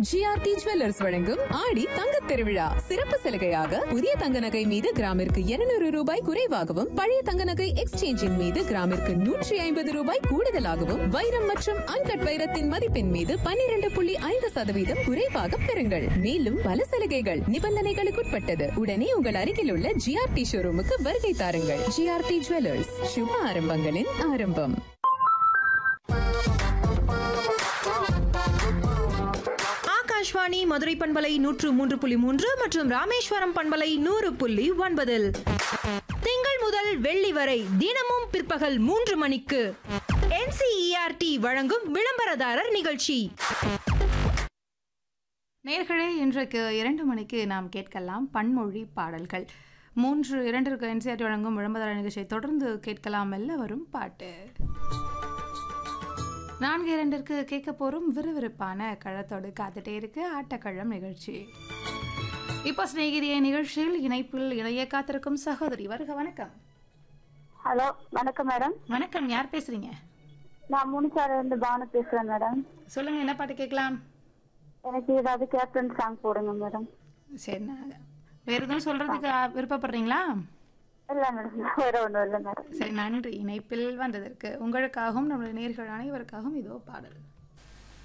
GRT jewellers வழங்கும் ஆடி தங்கத் திருவிழா சிறப்பு சலுகையாக புதிய தங்க நகை மீது கிராமிற்கு 200 ரூபாய் குறைவாகவும் பழைய தங்க நகை எக்ஸ்சேஞ்சின் மீது கிராமிற்கு நூற்றி ஐம்பது ரூபாய் கூடுதலாகவும் வைரம் மற்றும் அன்கட் வைரத்தின் மதிப்பின் மீது 12.5% புள்ளி ஐந்து சதவீதம் குறைவாக பெறுங்கள் மேலும் பல சலுகைகள் நிபந்தனைகளுக்குட்பட்டது உடனே உங்கள் அருகில் உள்ள ஜிஆர்டி ஷோரூமுக்கு வருகை தாருங்கள் ஜிஆர்டி ஜுவல்லர்ஸ் சுப ஆரம்பங்களின் ஆரம்பம் ஆகாஷ்வாணி மதுரை பண்பலை நூற்று மூன்று புள்ளி மூன்று மற்றும் ராமேஸ்வரம் பண்பலை நூறு புள்ளி ஒன்பதில் திங்கள் முதல் வெள்ளி வரை தினமும் பிற்பகல் மூன்று மணிக்கு என்சிஇஆர்டி வழங்கும் விளம்பரதாரர் நிகழ்ச்சி நேர்களே இன்றைக்கு இரண்டு மணிக்கு நாம் கேட்கலாம் பன்மொழி பாடல்கள் மூன்று இரண்டிற்கு என்சிஆர்டி வழங்கும் விளம்பர நிகழ்ச்சியை தொடர்ந்து கேட்கலாம் மெல்ல வரும் பாட்டு நான்கு இரண்டிற்கு கேட்க போறும் விறுவிறுப்பான கழத்தோடு காத்துட்டே இருக்கு ஆட்டக்கழம் நிகழ்ச்சி இப்போ சிநேகிதிய நிகழ்ச்சியில் இணைப்பில் இணைய காத்திருக்கும் சகோதரி வருக வணக்கம் ஹலோ வணக்கம் மேடம் வணக்கம் யார் பேசுறீங்க நான் முனிச்சால இருந்து பானு பேசுறேன் மேடம் சொல்லுங்க என்ன பாட்டு கேட்கலாம் எனக்கு ஏதாவது கேப்டன் சாங் போடுங்க மேடம் சரி நான் வேற எதுவும் சொல்றதுக்கு ஆ, விருப்பப்படுறீங்களா இல்ல மேடம் வேற ஒண்ணும் இல்லை மேடம் சரி நன்றி இணைப்பில் வந்ததற்கு உங்களுக்காகவும் நம்முடைய நேர்கள் அனைவருக்காகவும் இதோ பாடல்